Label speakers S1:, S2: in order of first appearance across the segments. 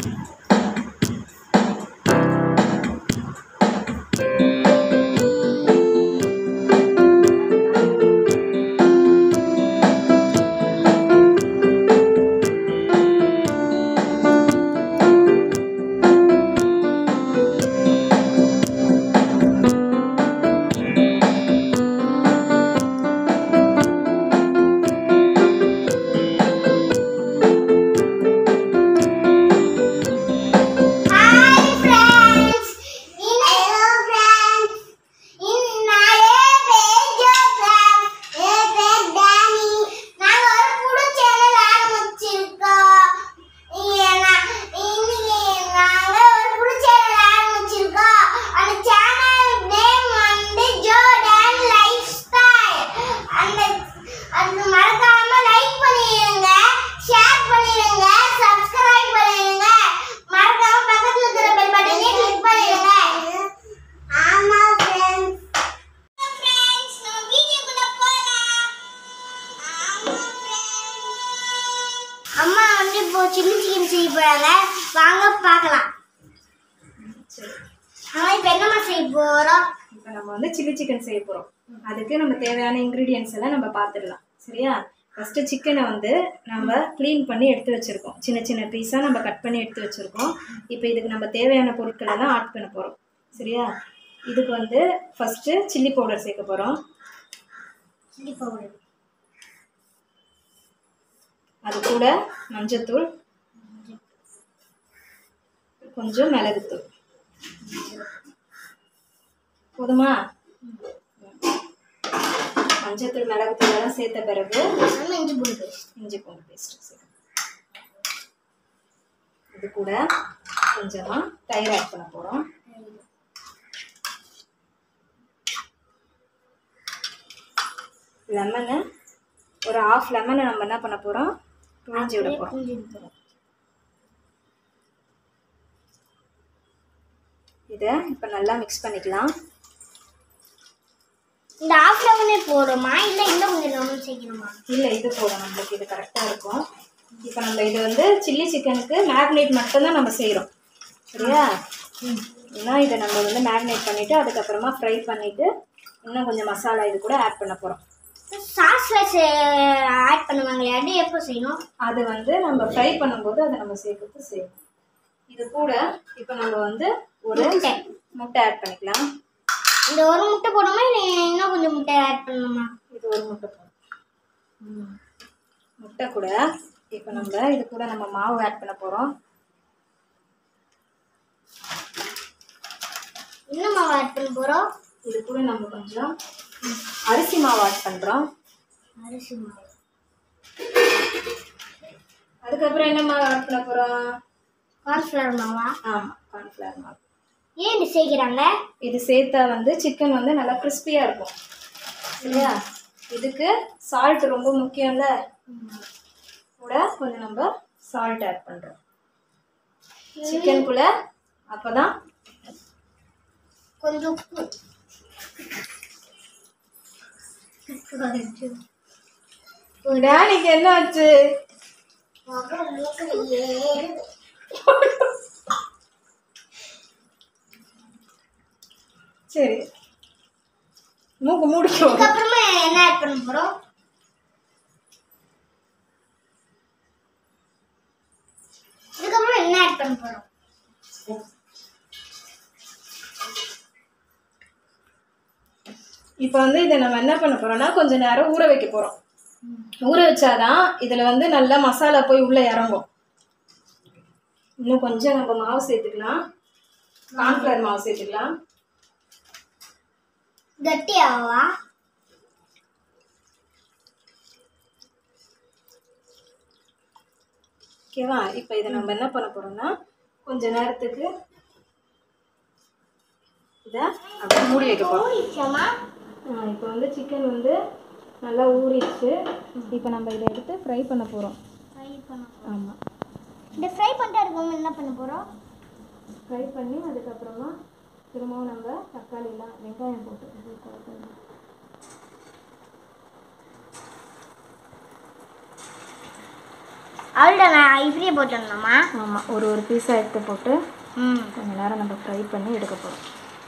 S1: Hi friends hello friends இன்னாலே பேஜோ friends ஏ பேர் டானி நாங்க ஒரு புது சேனல் ஆரம்பிச்சிருக்கோம் ஏன்னா இன்னைக்கு நாங்க ஒரு புது சேனல் ஆரம்பிச்சிருக்கோம் அந்த சேனல் நேம் வந்து ஜோர்டன் லைஃப் ஸ்டைல் அந்த அது மறக்காம லைக் பண்ணிடுங்க ஷேர் பண்ணிடுங்க சப்ஸ்கிரைப் பண்ணிடுங்க மறக்காம பக்கத்துல இருக்கிற பெல் பட்டனை கிளிக் பண்ணிடுங்க ஆமா ஃப்ரெண்ட்ஸ் ஃப்ரெண்ட்ஸ் நம்ம வீடியோக்குள்ள போலாம் ஆமா அம்மா வந்து இப்போ சில்லி சிக்கன் செய்ய போறாங்க வாங்க பார்க்கலாம்
S2: சரி
S1: அம்மா இப்போ என்னம்மா செய்ய போறோம்
S2: இப்போ நம்ம வந்து சில்லி சிக்கன் செய்ய போகிறோம் அதுக்கு நம்ம தேவையான இன்க்ரீடியன்ஸ் எல்லாம் நம்ம பார்த்துடலாம் சரியா ஃபஸ்ட்டு சிக்கனை வந்து நம்ம க்ளீன் பண்ணி எடுத்து வச்சுருக்கோம் சின்ன சின்ன பீஸாக நம்ம கட் பண்ணி எடுத்து வச்சுருக்கோம் இப்போ இதுக்கு நம்ம தேவையான பொருட்கள் எல்லாம் ஆட் பண்ண போகிறோம் சரியா இதுக்கு வந்து ஃபஸ்ட்டு சில்லி பவுடர் சேர்க்க போகிறோம்
S1: சில்லி பவுடர்
S2: அது கூட மஞ்சத்தூள் கொஞ்சம் மிளகுத்தூள் போதுமா மஞ்சத்தூள் மிளகுத்தூள் எல்லாம் சேர்த்த பிறகு
S1: நம்ம இஞ்சி பூண்டு
S2: இஞ்சி பூண்டு பேஸ்ட் சேர்க்கணும் இது கூட கொஞ்சமாக தயிர் ஆட் பண்ண போகிறோம் லெமனு ஒரு ஆஃப் லெமனை நம்ம என்ன பண்ண போகிறோம் புழிஞ்சு விட போகிறோம் இதை இப்போ நல்லா மிக்ஸ் பண்ணிக்கலாம்
S1: இந்த ஆஃப் லெமனே போடுமா இல்லை இன்னும் கொஞ்சம் லெமன் சேர்க்கணுமா
S2: இல்லை இது போதும் நம்மளுக்கு இது கரெக்டாக இருக்கும் இப்போ நம்ம இது வந்து சில்லி சிக்கனுக்கு மேக்னேட் மட்டும்தான் நம்ம செய்கிறோம் சரியா ஏன்னா இதை நம்ம வந்து மேக்னேட் பண்ணிவிட்டு அதுக்கப்புறமா ஃப்ரை பண்ணிவிட்டு இன்னும் கொஞ்சம் மசாலா இது கூட ஆட் பண்ண போகிறோம்
S1: சாஸ்ல ஆட் பண்ணுவாங்களே அது எப்போ செய்யணும்
S2: அது வந்து நம்ம ஃப்ரை பண்ணும்போது அதை நம்ம சேர்க்கறது செய்யணும் இது கூட இப்போ நம்ம வந்து ஒரு
S1: முட்டை.
S2: முட்டை ஆட் பண்ணிக்கலாம்
S1: இந்த ஒரு முட்டை போடணுமா இல்லை இன்னும் கொஞ்சம் முட்டை ஆட் பண்ணணுமா
S2: இது ஒரு முட்டை போதும் முட்டை கூட இப்போ நம்ம இது கூட நம்ம மாவு ஆட் பண்ண போகிறோம்
S1: இன்னும் மாவு ஆட் பண்ண போகிறோம்
S2: இது கூட நம்ம கொஞ்சம் அரிசி மாவு ஆட் பண்ணுறோம்
S1: அரிசி மாவு
S2: அதுக்கப்புறம் என்ன மாவு ஆட் பண்ண போகிறோம்
S1: கார்ன்ஃப்ளவர் மாவா
S2: ஆமாம் கார்ன்ஃப்ளவர் மாவு
S1: ஏன் இது சேர்க்கிறாங்க
S2: இது சேர்த்தா வந்து சிக்கன் வந்து நல்லா கிறிஸ்பியாக இருக்கும் சரியா இதுக்கு சால்ட் ரொம்ப முக்கியம்ல கூட கொஞ்சம் நம்ம சால்ட் ஆட் பண்ணுறோம் சிக்கனுக்குள்ள அப்போ தான்
S1: கொஞ்சம் உப்பு
S2: டேனிக்கு என்ன ஆச்சு
S1: அப்புறம் மூக்கில் ஏறுது.
S2: சரி மூக்கு மூடிக்கோ
S1: இதுக்கப்புறமா என்ன ஆட் பண்ண போகிறோம் இதுக்கப்புறம் என்ன ஆட் பண்ண போகிறோம்
S2: இப்போ வந்து இதை நம்ம என்ன பண்ண போறோம்னா கொஞ்ச நேரம் ஊற வைக்க போறோம் ஊற வச்சாதான் இதுல வந்து நல்லா மசாலா போய் உள்ள இறங்கும் இன்னும் கொஞ்சம் நம்ம மாவு சேர்த்துக்கலாம் கார்ன்ஃப்ளவர் மாவு சேர்த்துக்கலாம்
S1: கட்டியாவா
S2: ஓகேவா இப்போ இதை நம்ம என்ன பண்ண போறோம்னா கொஞ்ச நேரத்துக்கு இதை அப்படியே மூடி வைக்க போறோம்
S1: ஊறிச்சோமா
S2: இப்போ வந்து சிக்கன் வந்து நல்லா ஊறிடுச்சு இப்போ நம்ம இதை எடுத்து ஃப்ரை பண்ண போகிறோம்
S1: ஃப்ரை பண்ண
S2: ஆமாம்
S1: இந்த ஃப்ரை பண்ணிட்டு இருக்கோம் என்ன பண்ண போகிறோம்
S2: ஃப்ரை பண்ணி அதுக்கப்புறமா திரும்பவும் நம்ம தக்காளிலாம் வெங்காயம் போட்டு இது கலக்கணும்.
S1: அவ்வளோதான் இப்படியே போட்டுடணுமா
S2: ஆமாம் ஒரு ஒரு பீஸாக எடுத்து போட்டு
S1: ம்
S2: கொஞ்ச நேரம் நம்ம ஃப்ரை பண்ணி எடுக்க போகிறோம்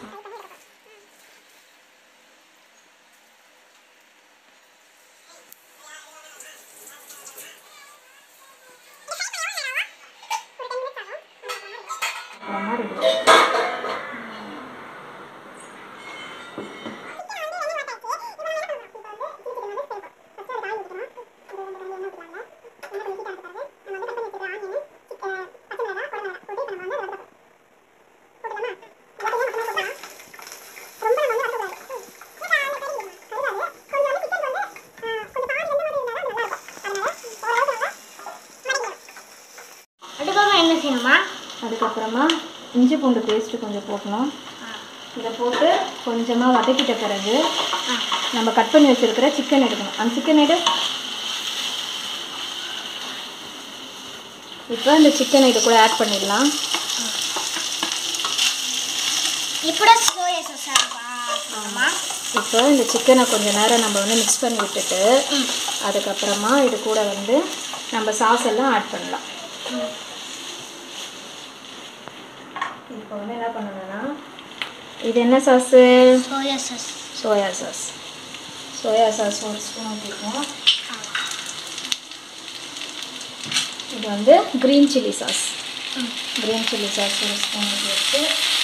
S2: அப்புறமா ரெடி
S1: அதுக்கப்புறம் என்ன செய்யணுமா
S2: அதுக்கப்புறமா இஞ்சி பூண்டு பேஸ்ட்டு கொஞ்சம் போடணும் இதை போட்டு கொஞ்சமாக வதக்கிட்ட பிறகு நம்ம கட் பண்ணி வச்சிருக்கிற சிக்கன் எடுக்கணும் அந்த சிக்கன் எடு இப்போ இந்த சிக்கனை இது கூட ஆட் பண்ணிடலாம்
S1: இப்போ சோயா சாஸ் ஆமா
S2: இப்போ இந்த சிக்கனை கொஞ்சம் நேரம் நம்ம வந்து மிக்ஸ் பண்ணி விட்டுட்டு அதுக்கப்புறமா இது கூட வந்து நம்ம சாஸ் எல்லாம் ஆட் பண்ணலாம் இப்போ வந்து என்ன பண்ணணும்னா இது என்ன sauce
S1: soya sauce
S2: soya sauce soya sauce ஒரு ஸ்பூன் ஊற்றிக்குவோம் இது வந்து green chilli sauce green chilli sauce ஒரு ஸ்பூன் வச்சு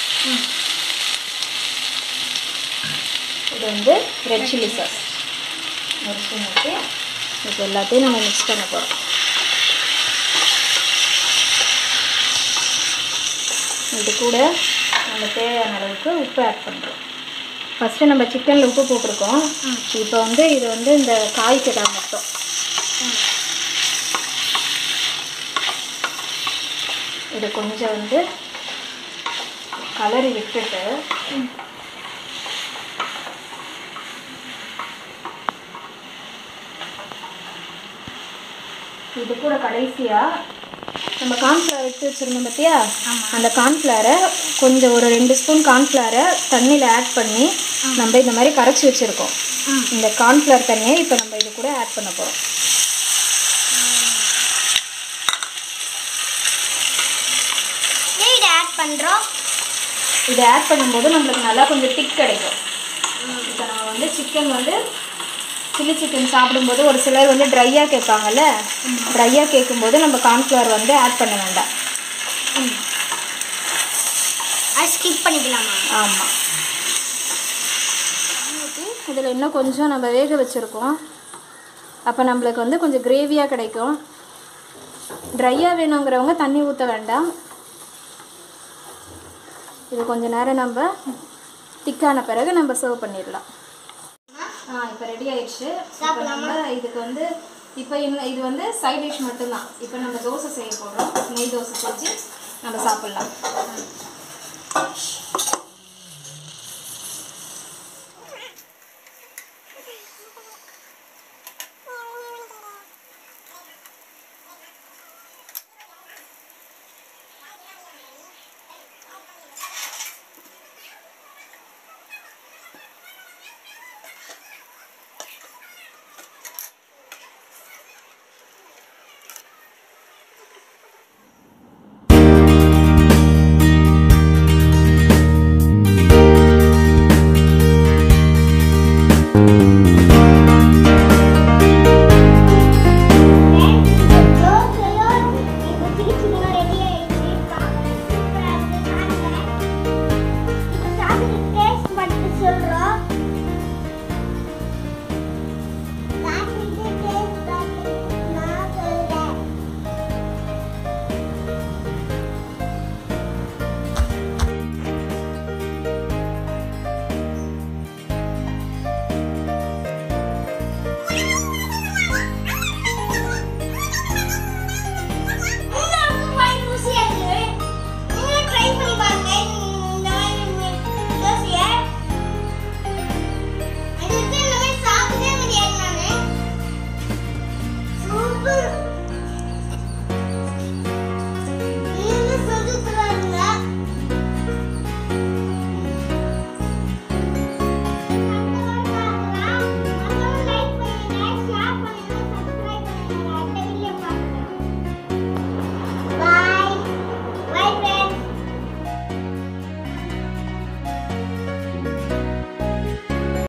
S2: இது வந்து ரெட் சில்லி சாஸ் ஒரு ஸ்பூன் வச்சு இது எல்லாத்தையும் நம்ம மிக்ஸ் பண்ண போகிறோம் இது கூட நம்ம தேவையான அளவுக்கு உப்பு ஆட் பண்ணுறோம் ஃபஸ்ட்டு நம்ம சிக்கனில் உப்பு போட்டிருக்கோம் இப்போ வந்து இது வந்து இந்த காய்க்கு தான் மொத்தம் இது கொஞ்சம் வந்து கலரி விட்டுட்டு இது கூட கடைசியாக நம்ம கார்ன்ஃப்ளவர் எடுத்து வச்சுருந்தோம் பார்த்தியா அந்த கார்ன்ஃப்ளவரை கொஞ்சம் ஒரு ரெண்டு ஸ்பூன் கார்ன்ஃப்ளவரை தண்ணியில் ஆட் பண்ணி நம்ம இந்த மாதிரி கரைச்சி வச்சுருக்கோம் இந்த கார்ன்ஃப்ளவர் தண்ணியை இப்போ நம்ம இது கூட ஆட் பண்ண போகிறோம்
S1: இதை ஆட் பண்ணுறோம்
S2: இதை ஆட் பண்ணும்போது நம்மளுக்கு நல்லா கொஞ்சம் திக் கிடைக்கும் இப்போ நம்ம வந்து சிக்கன் வந்து சில்லி சிக்கன் சாப்பிடும்போது ஒரு சிலர் வந்து ட்ரையாக கேட்பாங்கல்ல ட்ரையாக கேட்கும்போது நம்ம கார்ன்ஃப்ளவர் வந்து ஆட் பண்ண வேண்டாம்
S1: அது ஸ்கிப் பண்ணிக்கலாமா
S2: ஆமாம் இதில் இன்னும் கொஞ்சம் நம்ம வேக வச்சுருக்கோம் அப்போ நம்மளுக்கு வந்து கொஞ்சம் கிரேவியாக கிடைக்கும் ட்ரையாக வேணுங்கிறவங்க தண்ணி ஊற்ற வேண்டாம் இது கொஞ்ச நேரம் நம்ம திக்கான பிறகு நம்ம சர்வ் பண்ணிடலாம் ஆ இப்போ ரெடி ஆயிடுச்சு இப்போ நம்ம இதுக்கு வந்து இப்போ இன்னும் இது வந்து சைட் டிஷ் மட்டும்தான் இப்போ நம்ம தோசை செய்ய போகிறோம் நெய் தோசை செஞ்சு நம்ம சாப்பிட்லாம்